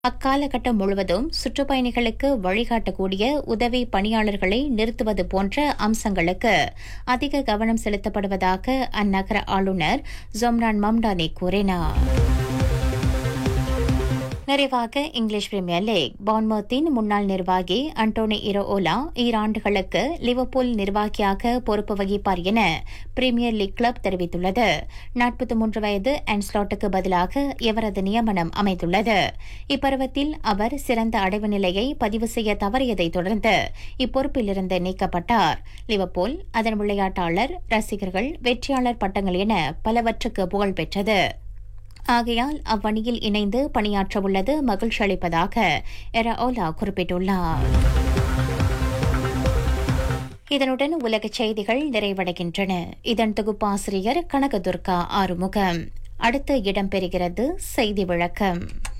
அக்காலகட்டம் முழுவதும் சுற்றுப்பயணிகளுக்கு வழிகாட்டக்கூடிய உதவி பணியாளர்களை நிறுத்துவது போன்ற அம்சங்களுக்கு அதிக கவனம் செலுத்தப்படுவதாக அந்நகர ஆளுநர் ஜொம்ரான் மம்டானி கூறினார் நிறைவாக இங்கிலீஷ் பிரீமியர் லீக் பான்மர்த்தின் முன்னாள் நிர்வாகி அண்டோனி இரோலா ஈராண்டுகளுக்கு லிவர்பூல் நிர்வாகியாக பொறுப்பு வகிப்பார் என பிரீமியர் லீக் கிளப் தெரிவித்துள்ளது நாற்பத்தி மூன்று வயது அன்ஸ்லாட்டுக்கு பதிலாக இவரது நியமனம் அமைந்துள்ளது இப்பருவத்தில் அவர் சிறந்த அடைவு நிலையை பதிவு செய்ய தவறியதை தொடர்ந்து இப்பொறுப்பிலிருந்து நீக்கப்பட்டார் லிவர்பூல் அதன் விளையாட்டாளர் ரசிகர்கள் வெற்றியாளர் பட்டங்கள் என பலவற்றுக்கு புகழ் பெற்றது ஆகையால் அவ்வணியில் இணைந்து பணியாற்ற உள்ளது மகிழ்ச்சி அளிப்பதாக எரஓலா குறிப்பிட்டுள்ளார் இதனுடன் உலகச் செய்திகள் நிறைவடைகின்றன இதன் தொகுப்பாசிரியர் கனகதுர்கா ஆறுமுகம் அடுத்து இடம்பெறுகிறது செய்தி விளக்கம்